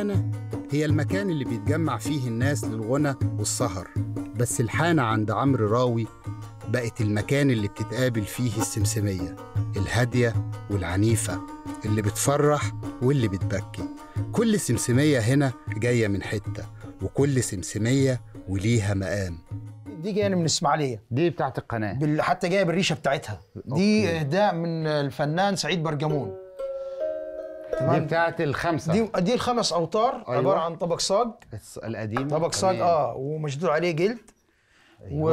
الحانة هي المكان اللي بيتجمع فيه الناس للغنى والسهر بس الحانة عند عمرو راوي بقت المكان اللي بتتقابل فيه السمسمية الهادية والعنيفة اللي بتفرح واللي بتبكي كل سمسمية هنا جاية من حتة وكل سمسمية وليها مقام دي جايه من الاسماعيليه دي بتاعت القناه بال... حتى جايه بالريشه بتاعتها دي اهداء من الفنان سعيد برجمون دي تمام بتاعت الخمسه دي دي الخمس اوتار أيوة. أيوة. عباره عن طبق صاج الص- القديم طبق صاج تمام. اه ومشدود عليه جلد و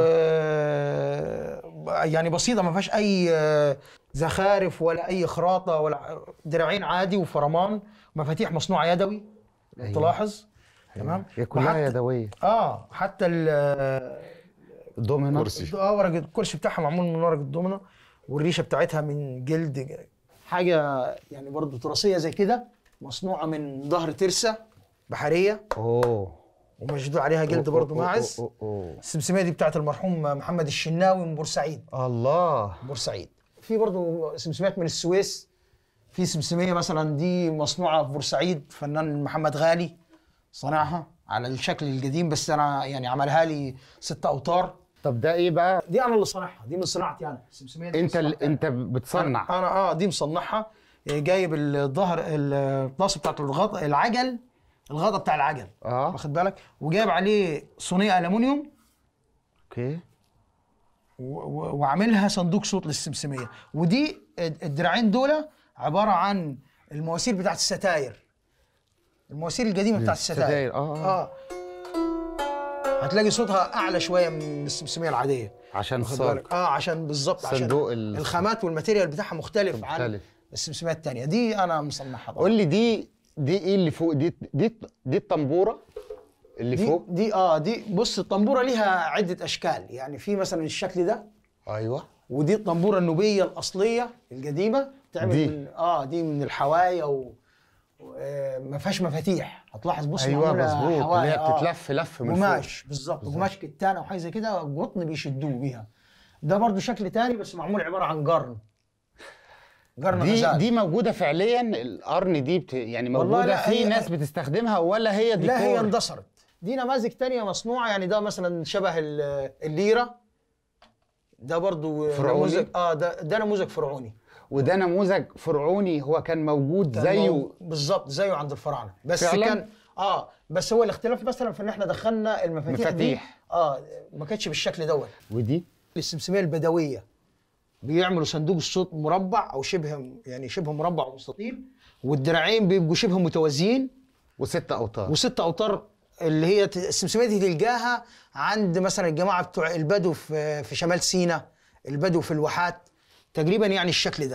يعني بسيطه ما فيهاش اي آه، زخارف ولا اي خراطه ولا دراعين عادي وفرمان مفاتيح مصنوعه يدوي أيوة. تلاحظ تمام هي كلها وحتى- يدويه اه حتى ال دومينو اه ورق الكرسي بتاعها معمول من ورق الدومنه والريشه بتاعتها من جلد حاجه يعني برضو تراثيه زي كده مصنوعه من ظهر ترسه بحريه اوه ومشدود عليها جلد أوه، برضو أوه، ماعز أوه، أوه، أوه. السمسميه دي بتاعت المرحوم محمد الشناوي من بورسعيد الله بورسعيد في برضو سمسميات من السويس في سمسميه مثلا دي مصنوعه في بورسعيد فنان محمد غالي صنعها على الشكل القديم بس انا يعني عملها لي ست اوتار طب ده ايه بقى دي انا اللي صنعها دي من صناعتي انا السمسميه دي من انت ال... صناعتي انت بتصنع انا, أنا اه دي مصنعها إيه، جايب الظهر الطاسه بتاعت الغطا العجل الغطا بتاع العجل اه واخد بالك وجايب عليه صينيه الومنيوم اوكي و- و- وعاملها صندوق صوت للسمسميه ودي الدراعين دول عباره عن المواسير بتاعت الستاير المواسير القديمه بتاعت الستاير الستاير، آه، آه. اه هتلاقي صوتها اعلى شويه من السمسميه العاديه عشان واخد الصاج بالك اه عشان بالظبط عشان صندوق ال- الخامات والماتيريال بتاعها مختلف, عن مختلف. السمسميات الثانيه دي انا مصنعها طبعا قول لي دي دي ايه اللي فوق دي دي دي الطنبوره اللي دي فوق دي اه دي بص الطنبوره ليها عده اشكال يعني في مثلا الشكل ده ايوه ودي الطنبوره النوبيه الاصليه القديمه تعمل دي. من اه دي من الحوايا و و- آه، ما فيهاش مفاتيح هتلاحظ بص ايوه معمولة مظبوط اللي حوايا، هي آه. بتتلف لف من فوق قماش بالظبط قماش كتان او حاجه زي كده قطن بيشدوه بيها ده برضو شكل تاني بس معمول عباره عن قرن قرن دي غزال دي موجوده فعليا القرن دي بت... يعني والله موجوده لا، في هي- ناس بتستخدمها ولا هي ديكور لا هي اندثرت دي نماذج تانية مصنوعة يعني ده مثلا شبه ال- الليرة ده برضو فرعوني؟ نموذج اه ده ده نموذج فرعوني وده نموذج فرعوني هو كان موجود كان زيه مو- بالظبط زيه عند الفراعنة بس فعلاً؟ كان اه بس هو الاختلاف مثلا في ان احنا دخلنا المفاتيح دي مفاتيح. اه ما كانتش بالشكل دوت ودي السمسمية البدوية بيعملوا صندوق الصوت مربع او شبه يعني شبه مربع ومستطيل والدراعين بيبقوا شبه متوازيين وست اوتار وست اوتار اللي هي ت- السمسميه دي تلقاها عند مثلا الجماعه بتوع البدو في في شمال سيناء البدو في الواحات تقريبا يعني الشكل ده